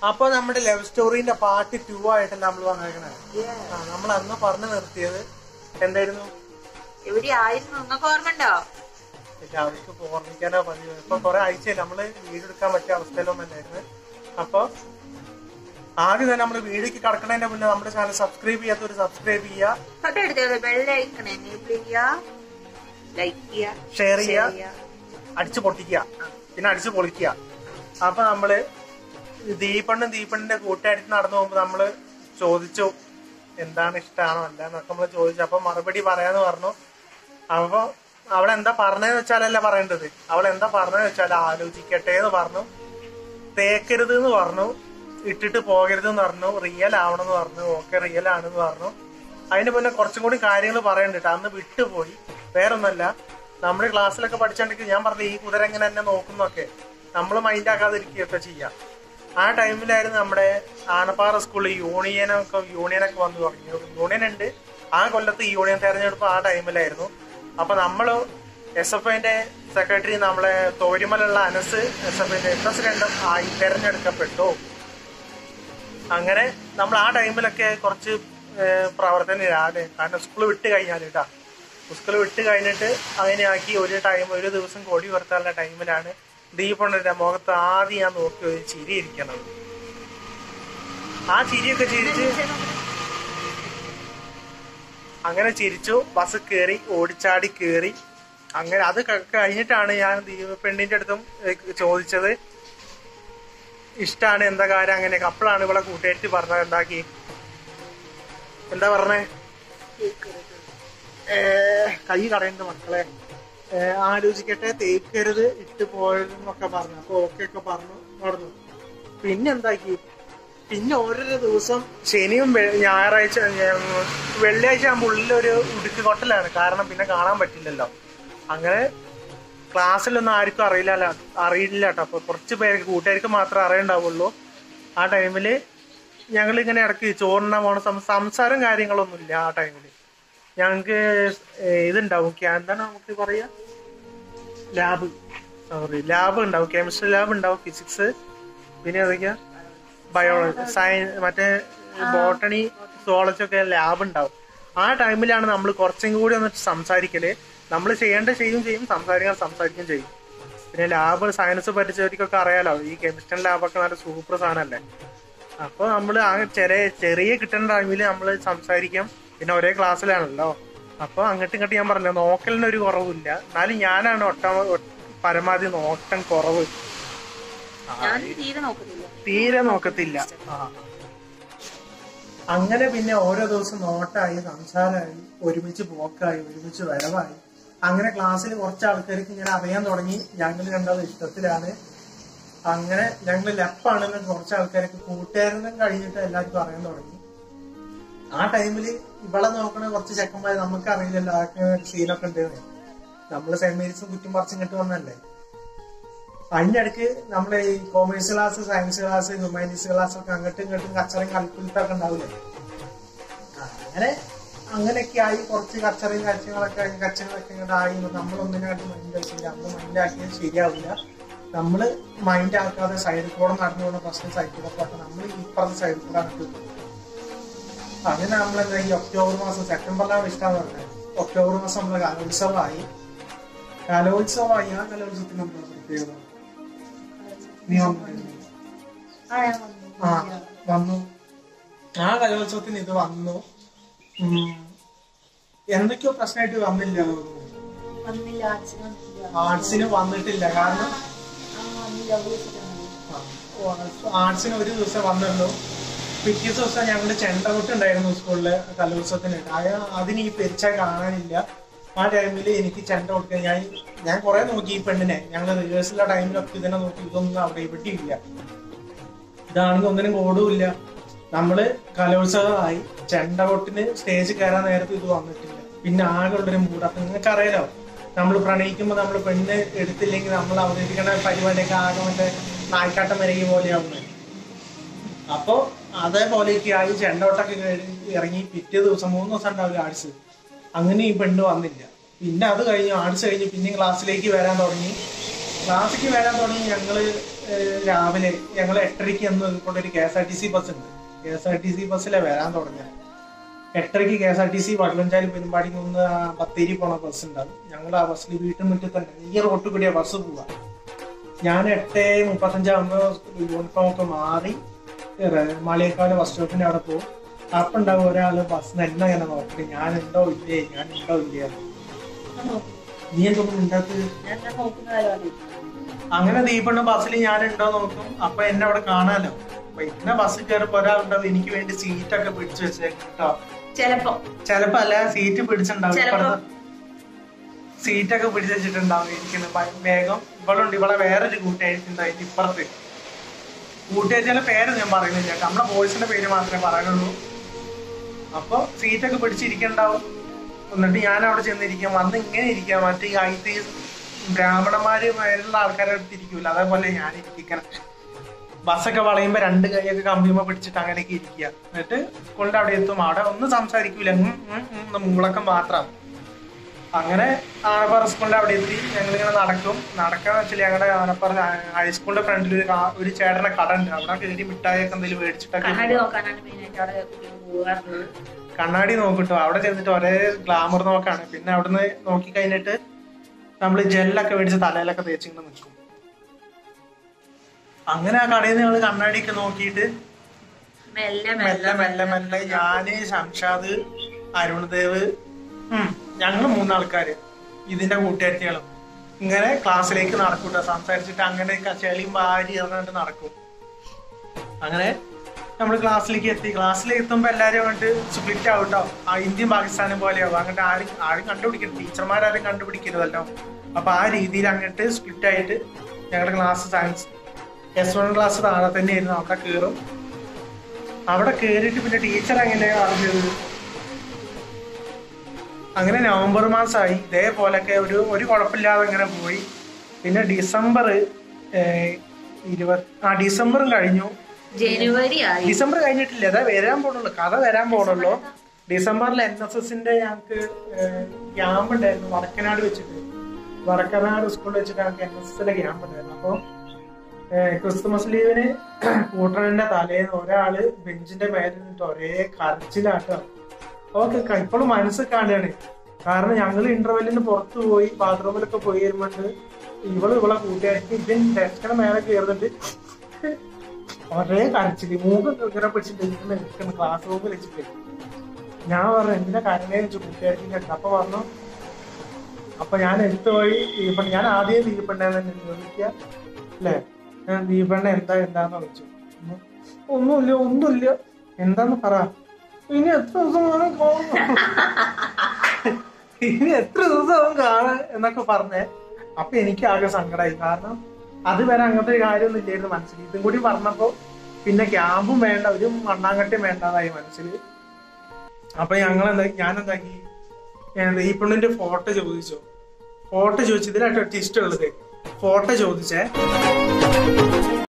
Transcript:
അപ്പൊ നമ്മുടെ love സ്റ്റോറിന്റെ part two ആയിട്ടല്ല നമ്മൾ വന്നേക്കണേ ആ നമ്മൾ അന്ന് പറഞ്ഞു നിർത്തിയത് എന്തായിരുന്നു എവിടെയായിരുന്നു നിങ്ങൾക്ക് ഓർമ്മണ്ടോ ഇല്ല അവർക്ക് ഓർമ്മിക്കാനോ പതിവ് ഇപ്പൊ കുറെ ആഴ്ചയില്ല നമ്മള് വീട് എടുക്കാൻ പറ്റിയ അവസ്ഥയിലൊന്നും അല്ലായിരുന്നു അപ്പൊ ആദ്യം തന്നെ നമ്മള് വീടിലേക്ക് കടക്കണതിന്റെ മുന്നേ നമ്മുടെ ചാനൽ സബ്സ്ക്രൈബ് ചെയ്യാത്തവര് സബ്സ്ക്രൈബ് ചെയ്യുക തൊട്ടടുത്ത് ബെല്ലൈക്കൺ എനേബിൾ ചെയ്യുക ലൈക്ക് ചെയ്യുക ഷെയർ share ചെയ്യുക അടിച്ചു പൊട്ടിക്കുക പിന്നെ അടിച്ചു പൊളിക്കുക അപ്പൊ നമ്മള് ദീപണ്ണും ദീപണ്ണിന്റെ കൂട്ടുകാരിട്ട് നടന്നു പോകുമ്പോ നമ്മള് ചോദിച്ചു എന്താണ് ഇഷ്ടമാണോ അല്ലാന്നൊക്കെ നമ്മള് ചോദിച്ചു അപ്പൊ മറുപടി പറയാന്ന് പറഞ്ഞു അപ്പൊ അവൾ എന്താ പറഞ്ഞതെന്ന് വെച്ചാലല്ല പറയേണ്ടത് അവൾ എന്താ പറഞ്ഞതെന്ന് വെച്ചാൽ ആലോചിക്കട്ടെ എന്ന് പറഞ്ഞു തേക്കരുത് എന്ന് പറഞ്ഞു ഇട്ടിട്ട് പോകരുത് എന്ന് പറഞ്ഞു റിയൽ ആവണം എന്ന് പറഞ്ഞു ഓക്കെ റിയൽ ആണെന്ന് പറഞ്ഞു അതിന് മുന്നേ കുറച്ചും കൂടി കാര്യങ്ങൾ പറയണ്ടിട്ട് അന്ന് വിട്ടുപോയി വേറൊന്നല്ല നമ്മുടെ ക്ലാസ്സിലൊക്കെ പഠിച്ചിട്ടുണ്ടെങ്കിൽ ഞാൻ പറഞ്ഞു ഈ കുതിര എങ്ങനെ എന്നെ നോക്കുന്നൊക്കെ നമ്മൾ മൈൻഡ് ആക്കാതിരിക്കുകയൊക്കെ ചെയ്യാം ആ ടൈമിലായിരുന്നു നമ്മുടെ ആനപ്പാറ സ്കൂളിൽ യൂണിയനൊക്കെ യൂണിയനൊക്കെ വന്നു തുടങ്ങി യൂണിയൻ ഉണ്ട് ആ കൊല്ലത്ത് യൂണിയൻ തെരഞ്ഞെടുപ്പ് ആ ടൈമിലായിരുന്നു അപ്പൊ നമ്മള് എസ് എഫ് ഐന്റെ സെക്രട്ടറി നമ്മളെ തോരിമലുള്ള അനസ് എസ് എഫ് ഐന്റെ പ്രസിഡന്റും ആയി തെരഞ്ഞെടുക്കപ്പെട്ടു അങ്ങനെ നമ്മൾ ആ ടൈമിലൊക്കെ കുറച്ച് പ്രവർത്തനരാണ് കാരണം സ്കൂൾ വിട്ട് കഴിഞ്ഞാൽ കേട്ടാ സ്കൂൾ വിട്ട് കഴിഞ്ഞിട്ട് അതിനാക്കി ഒരു ടൈം ഒരു ദിവസം കൊടി ഉയർത്താനുള്ള ടൈമിലാണ് ദീപണ്ണന്റെ മുഖത്ത് ആദ്യം ഞാൻ നോക്കി ഒരു ചിരി ഇരിക്കണത് ആ ചിരിയൊക്കെ ചിരിച്ച് അങ്ങനെ ചിരിച്ചു ബസ് കയറി ഓടിച്ചാടി കയറി അങ്ങനെ അത് ക- കഴിഞ്ഞിട്ടാണ് ഞാൻ ദീപ പെണ്ണിന്റെ അടുത്തും ഏഹ്, ചോദിച്ചത് ഇഷ്ടാണ് എന്താ കാര്യം അങ്ങനെയൊക്കെ അപ്പോഴാണ് ഇവിടെ കൂട്ടുകാരി പറഞ്ഞത് എന്താക്കി എന്താ പറഞ്ഞേ ഏ, കൈ കടയുണ്ട് മക്കളെ ഏ, ആലോചിക്കട്ടെ തേക്കരുത് ഇട്ട് പോയതെന്നൊക്കെ പറഞ്ഞു അപ്പൊ ഓക്കെ ഒക്കെ പറഞ്ഞു നടന്നു പിന്നെ എന്താക്കി പിന്നെ ഓരോരോ ദിവസം ശനിയും വെ- ഞായറാഴ്ച ഏ, വെള്ളിയാഴ്ച ആകുമ്പോൾ ഉള്ളിലൊരു ഉടുക്ക് കൊട്ടലാണ് കാരണം പിന്നെ കാണാൻ പറ്റില്ലല്ലോ അങ്ങനെ ക്ലാസ്സിലൊന്നും ആർക്കും അറിയില്ല അറിയില്ല കേട്ടോ അപ്പൊ കുറച്ച് പേർക്ക് കൂട്ടുകാർക്ക് മാത്രമേ അറിയണ്ടാവുള്ളൂ ആ ടൈമില് ഞങ്ങൾ ഇങ്ങനെ ഇടയ്ക്ക് ചോറിന പോണ സം- സംസാരം കാര്യങ്ങളൊന്നും ഇല്ല ആ ടൈമില് ഞങ്ങക്ക് ഇതുണ്ടാവും ക്യാ- എന്താണ് നമുക്ക് പറയാ ലാബ് സോറി ലാബ് ഉണ്ടാവും കെമിസ്ട്രി ലാബ് ഉണ്ടാവും ഫിസിക്സ് പിന്നെ ഏതൊക്കെയാ ബയോളജി സയൻസ് മറ്റേ ബോട്ടണി സുവോളജി ഒക്കെ ലാബ് ഉണ്ടാവും ആ ടൈമിലാണ് നമ്മൾ കുറച്ചും കൂടി ഒന്ന് സംസാരിക്കല് നമ്മൾ ചെയ്യേണ്ട ചെയ്യും ചെയ്യും സംസാരിക്കാൻ സംസാരിക്കുകയും ചെയ്യും പിന്നെ ലാബ് സയൻസ് പഠിച്ചവർക്കൊക്കെ അറിയാലോ ഈ കെമിസ്ട്രി ലാബൊക്കെ നല്ല സൂപ്പർ സാധനമല്ലേ അപ്പൊ നമ്മൾ ആ ചെറിയ ചെറിയ കിട്ടുന്ന ടൈമിൽ നമ്മൾ സംസാരിക്കും പിന്നെ ഒരേ ക്ലാസ്സിലാണല്ലോ അപ്പൊ അങ്ങോട്ടും ഇങ്ങോട്ടും ഞാൻ പറഞ്ഞില്ല നോക്കലിന് ഒരു കുറവില്ല എന്നാലും ഞാനാണ് ഒട്ട പരമാവധി നോട്ടം കുറവ് ഞാൻ തീരെ നോക്കുന്നില്ല തീരെ നോക്കത്തില്ല ആ. അങ്ങനെ പിന്നെ ഓരോ ദിവസം നോട്ടായി സംസാരമായി ഒരുമിച്ച് പോക്കായി ഒരുമിച്ച് വരവായി അങ്ങനെ ക്ലാസ്സിൽ കുറച്ച് ആൾക്കാർക്ക് ഇങ്ങനെ അറിയാൻ തുടങ്ങി ഞങ്ങൾ കണ്ടത് ഇഷ്ടത്തിലാണ് അങ്ങനെ ഞങ്ങൾ ലെപ്പാണെന്ന് കുറച്ച് ആൾക്കാർക്ക് കൂട്ടുകാരനും കഴിഞ്ഞിട്ട് എല്ലാവർക്കും അറിയാൻ തുടങ്ങി ആ ടൈമിൽ ഇവളെ നോക്കണ കുറച്ച് ചെക്കന്മാർ നമുക്ക് അറിയില്ലല്ലോ ആർക്ക് സീനൊക്കെ ഉണ്ട് നമ്മള് സെന്റ് മേരീസും കുറ്റും പറിച്ചും കിട്ടി വന്നല്ലേ അതിന്റെ ഇടയ്ക്ക് നമ്മളെ ഈ commerce class science class humanities class ഒക്കെ അങ്ങോട്ടും ഇങ്ങോട്ടും കച്ചറയും കളിപ്പിടുത്തൊക്കെ ഉണ്ടാവില്ലേ അങ്ങനെ അങ്ങനെയൊക്കെ ആയി കുറച്ച് കച്ചറയും കച്ചങ്ങളൊക്കെ കച്ചങ്ങളൊക്കെ ഇങ്ങോട്ട് ആയി നമ്മളൊന്നിനായിട്ട് മൈൻഡ് ആക്കിയില്ല നമ്മൾ മൈൻഡ് ആക്കിയത് ശരിയാവില്ല നമ്മള് മൈൻഡ് ആക്കാതെ സൈഡിൽ കൂടെ നടന്നു പോകുന്ന പ്രശ്നം സൈഡിൽ കൂടെ അപ്പൊ നമ്മൾ ഇപ്പുറത്തെ സൈഡിൽ കൂടെ അങ്ങോട്ട് പോകും അങ്ങനെ നമ്മളെന്താ ഈ ഒക്ടോബർ മാസം സെപ്റ്റംബറിലാണ് ഇഷ്ടം പറഞ്ഞത് ഒക്ടോബർ മാസം നമ്മളെ കലോത്സവമായി കലോത്സവമായി ആ കലോത്സവത്തിന് നമ്മളെ പ്രത്യേകത നീ വന്നിരുന്നു ആ ഞാൻ വന്നു ആ വന്നു ആ കലോത്സവത്തിന് ഇത് വന്നു ഉം. എന്തൊക്കെയോ പ്രശ്നമായിട്ട് വന്നില്ല തോന്നുന്നു. വന്നില്ല അച്ഛൻ വന്നില്ല ആർട്സിന് വന്നിട്ടില്ല കാരണം ആ വന്നില്ല വിളിച്ചിട്ടാണ് ആ, ആർട്സിന് ഒരു ദിവസം വന്നുള്ളൂ പിറ്റേ ദിവസം ഞങ്ങളുടെ ചെണ്ടകൊട്ട് ഉണ്ടായിരുന്നു സ്കൂളില് കലോത്സവത്തിന് അയ- അതിന് ഈ പെരിച്ച കാണാനില്ല ആ ടൈമിൽ എനിക്ക് ചെണ്ട കൊടുക്കാൻ ഞാൻ ഞാൻ കുറെ നോക്കി ഈ പെണ്ണിനെ ഞങ്ങൾ റിഹേഴ്സലുള്ള ടൈമിലൊക്കെ ഇതിനെ നോക്കി ഇതൊന്നും അവിടെ ഇവിടെ ഇല്ല ഇതാണെങ്കിൽ ഒന്നിനും കോടുമില്ല നമ്മള് കലോത്സവമായി ചെണ്ടകൊട്ടിന് സ്റ്റേജ് കയറാൻ നേരത്ത് ഇത് വന്നിട്ടില്ല പിന്നെ ആകെ ഉള്ളൊരു മൂഡ് അപ്പൊ നിങ്ങൾക്ക് അറിയാലോ നമ്മൾ പ്രണയിക്കുമ്പോൾ നമ്മൾ പെണ്ണ് എടുത്തില്ലെങ്കിൽ നമ്മൾ അവതരിപ്പിക്കുന്ന പരിപാടിയൊക്കെ ആകെ മറ്റേ നായ്ക്കാട്ടം വരകി പോലെയാവുന്നത് അപ്പൊ അതേപോലെയൊക്കെ ആയി ചെണ്ടോട്ടൊക്കെ കഴിഞ്ഞ് ഇറങ്ങി പിറ്റേ ദിവസം മൂന്ന് ദിവസം ഉണ്ടാവില്ല ആർട്സ് അങ്ങനെ ഈ പെണ്ണ് വന്നില്ല പിന്നെ അത് കഴിഞ്ഞ് ആർട്സ് കഴിഞ്ഞ് പിന്നെ ക്ലാസ്സിലേക്ക് വരാൻ തുടങ്ങി ക്ലാസ്സിലേക്ക് വരാൻ തുടങ്ങി ഞങ്ങള് ഏഹ്, രാവിലെ ഞങ്ങൾ എട്ടരയ്ക്ക് എന്ന് കൊണ്ട് ഒരു K S R T C bus ഉണ്ട് K S R T C ബസ്സിലെ വരാൻ തുടങ്ങിയത് എട്ടരയ്ക്ക് K S R T C വടലഞ്ചാലി പെരുമ്പാടി നിന്ന് ആ ബത്തേരി പോണ ബസ് ഉണ്ടാവും ഞങ്ങൾ ആ ബസ്സിൽ വീട്ടിൽ മുറ്റിൽ തന്നെ ഈ റോട്ടിൽ കൂടിയ ബസ് പോവാ ഞാൻ എട്ട് മുപ്പത്തഞ്ചാകുമ്പോൾ യൂണിഫോം ഒക്കെ മാറി ഏഹ്, മാളിയേക്കാട് ബസ് സ്റ്റോപ്പിന്റെ അവിടെ പോകും അപ്പൊ ഉണ്ടാവും ഒരാള് ബസ്സിന് എന്നെ ഇങ്ങനെ നോക്കട്ടെ ഞാൻ ഉണ്ടോ ഇല്ലേ ഞാൻ ഉണ്ടോ ഇല്ലേ എന്ന്. നീ എന്തൊന്നും ഉണ്ടാത്തത് ഞാൻ ഞാൻ നോക്കുന്നതായാലും അങ്ങനെ ദീപണ്ണ ബസ്സിൽ ഞാൻ ഉണ്ടോ നോക്കും അപ്പൊ എന്നെ അവിടെ കാണാലോ അപ്പൊ ഇന്ന ബസ്സിൽ കയറിപ്പോ ഒരാളുണ്ടാവും എനിക്ക് വേണ്ടി സീറ്റ് ഒക്കെ പിടിച്ചു വെച്ചേക്കും കേട്ടോ ചെലപ്പോ ചെലപ്പോ അല്ല സീറ്റ് പിടിച്ചിട്ടുണ്ടാവും ചെലപ്പോ. ഇപ്പുറത്ത് സീറ്റൊക്കെ പിടിച്ച് വെച്ചിട്ടുണ്ടാവും ഇരിക്കുന്നത് ഭയ- വേഗം ഇവളുണ്ട് ഇവളെ വേറൊരു കൂട്ടുകാരിണ്ടായി ഇപ്പുറത്ത് കൂട്ടുകാരിയുടെ പേര് ഞാൻ പറയുന്നില്ല നമ്മുടെ ബോയ്സിന്റെ പേര് മാത്രമേ പറയാനുള്ളൂ അപ്പൊ സീറ്റൊക്കെ പിടിച്ചിരിക്കണ്ടാവും എന്നിട്ട് ഞാൻ അവിടെ ചെന്നിരിക്കാം വന്ന് ഇങ്ങനെ ഇരിക്കാം മറ്റേ ഈ ആയിട്ട് ബ്രാഹ്മണന്മാര് മേലുള്ള ആൾക്കാരെ അടുത്തിരിക്കൂല അതേപോലെ ഞാൻ ഇരിക്കണം ബസ്സൊക്കെ വളയുമ്പോ രണ്ട് കൈയൊക്കെ കമ്പിയുമ്പോ പിടിച്ചിട്ട് അങ്ങനെയൊക്കെ ഇരിക്കുക എന്നിട്ട് സ്കൂളിന്റെ അവിടെ എത്തും അവിടെ ഒന്നും സംസാരിക്കൂല ഉം, ഉം, ഉം എന്ന് മൂളക്കം മാത്രം അങ്ങനെ ആനപ്പാറ സ്കൂളിന്റെ അവിടെ എത്തി ഞങ്ങളിങ്ങനെ നടക്കും നടക്കാന്ന് വെച്ചാൽ ഞങ്ങളുടെ ആനപ്പാറ ഹൈസ്കൂളിന്റെ ഫ്രണ്ടിൽ ഒരു കാ- ഒരു ചേട്ടനെ കട ഉണ്ട് അവിടെ കയറി മിഠായിയൊക്കെ എന്തെങ്കിലും മേടിച്ചിട്ടൊക്കെ കണ്ണാടി നോക്കാനാണ് മെയിൻ ആയിട്ട് അവിടെ കുട്ടികൾ പോകാറുള്ളത് കണ്ണാടി നോക്കിട്ടോ അവിടെ ചെന്നിട്ട് ഒരേ ഗ്ലാമർ നോക്കാണ് പിന്നെ അവിടുന്ന് നോക്കി കഴിഞ്ഞിട്ട് നമ്മൾ ജെല്ലൊക്കെ മേടിച്ച് തലയിലൊക്കെ തേച്ചിങ്ങനെ നിൽക്കും അങ്ങനെ ആ കടയിൽ നിന്ന് ഞങ്ങൾ കണ്ണാടിയൊക്കെ നോക്കിയിട്ട് മെല്ലെ മെല്ലെ മെല്ലെ മെല്ലെ ഞാന് ശംഷാദ് അരുൺദേവ് ഉം, ഞങ്ങള് മൂന്നാൾക്കാര് ഇതിന്റെ കൂട്ടുകാരികളും ഇങ്ങനെ ക്ലാസ്സിലേക്ക് നടക്കൂട്ടോ സംസാരിച്ചിട്ട് അങ്ങനെ ചെളിയും വാരി എന്നിട്ട് നടക്കും അങ്ങനെ നമ്മൾ ക്ലാസ്സിലേക്ക് എത്തി ക്ലാസ്സിലേക്ക് എത്തുമ്പോ എല്ലാരും അങ്ങോട്ട് സ്പ്ലിറ്റ് ആവട്ടോ ആ ഇന്ത്യയും പാകിസ്ഥാനും പോലെയാവും അങ്ങോട്ട് ആരും ആരും കണ്ടുപിടിക്കരുത് ടീച്ചർമാരും കണ്ടുപിടിക്കരുതല്ലോ അപ്പൊ ആ രീതിയിൽ അങ്ങോട്ട് സ്പ്ലിറ്റ് ആയിട്ട് ഞങ്ങളുടെ class science S one class താഴെ തന്നെയായിരുന്നു അവിടെ കയറും അവിടെ കേറിയിട്ട് പിന്നെ ടീച്ചർ എങ്ങനെയാ അറിഞ്ഞത് അങ്ങനെ നവംബർ മാസമായി ഇതേപോലൊക്കെ ഒരു ഒരു കുഴപ്പമില്ലാതെ അങ്ങനെ പോയി പിന്നെ ഡിസംബർ ഇരുപത് ആ ഡിസംബറും കഴിഞ്ഞു ജനുവരി ആയി ഡിസംബർ കഴിഞ്ഞിട്ടില്ല അതാ വരാൻ പോണുള്ളൂ കഥ വരാൻ പോണുള്ളൂ ഡിസംബറിൽ എൻ എസ് എസിന്റെ ഞങ്ങൾക്ക് ക്യാമ്പ് ഉണ്ടായിരുന്നു വടക്കനാട് വെച്ചിട്ട് വടക്കനാട് സ്കൂളിൽ വെച്ചിട്ട് ഞങ്ങൾക്ക് എൻ എസ് എസിന്റെ ക്യാമ്പ് ഉണ്ടായിരുന്നു അപ്പോൾ ക്രിസ്തുമസ് ലീവിന് കൂട്ടറിന്റെ തലേന്ന് ഒരാള് ബെഞ്ചിന്റെ മേലെ നിന്നിട്ട് ഒരേ കരച്ചിലാട്ടോ ഓക്കെ ഇപ്പോഴും മനസ്സിൽ കാണുകയാണ് കാരണം ഞങ്ങൾ ഇന്റർവെല്ലിന് പുറത്തു പോയി ബാത്റൂമിലൊക്കെ പോയി വരുമ്പോണ്ട് ഇവള് ഇവളെ കൂട്ടുകാർക്ക് ഇവൻ ഡെസ്കിന് മേലെ കയറുന്നുണ്ട് ഒരേ കരച്ചില് മൂക്കൊക്കെ ഇങ്ങനെ പിടിച്ചിട്ട് ഇങ്ങനെ നിൽക്കുന്ന ക്ലാസ് റൂമിൽ വെച്ചിട്ട് ഞാൻ പറഞ്ഞു എന്തിനാ കരഞ്ഞേ വെച്ചു കൂട്ടുകാർക്ക് അപ്പൊ പറഞ്ഞു അപ്പൊ ഞാൻ എടുത്തു പോയി ദീപണ്ണ ഞാൻ ആദ്യം ദീപണ്ണ തന്നെ ചോദിക്കുക അല്ലേ ഞാൻ ദീപണ്ണ എന്താ എന്താന്ന് വിളിച്ചു ഉം. ഒന്നുമില്ല ഒന്നുമില്ല എന്താന്ന് പറ ഇനി എത്ര ദിവസം വേണം കാണാൻ ഇനി എത്ര ദിവസം അവൻ കാണാൻ എന്നൊക്കെ പറഞ്ഞേ അപ്പൊ എനിക്ക് ആകെ സങ്കടമായി കാരണം അതുവരെ അങ്ങനത്തെ ഒരു കാര്യമൊന്നും ഇല്ലായിരുന്നു മനസ്സിൽ ഇതും കൂടി പറഞ്ഞപ്പോ പിന്നെ ക്യാമ്പും വേണ്ട ഒരു മണ്ണാങ്കട്ടയും വേണ്ടതായി മനസ്സിൽ അപ്പൊ ഞങ്ങൾ എന്താ ഞാൻ എന്താക്കി ഞാൻ ഈ പെണ്ണിന്റെ ഫോട്ടോ ചോദിച്ചു ഫോട്ടോ ചോദിച്ചു ഇതിലായിട്ട് ട്വിസ്റ്റ് ഉള്ളത് ഫോട്ടോ ചോദിച്ചേ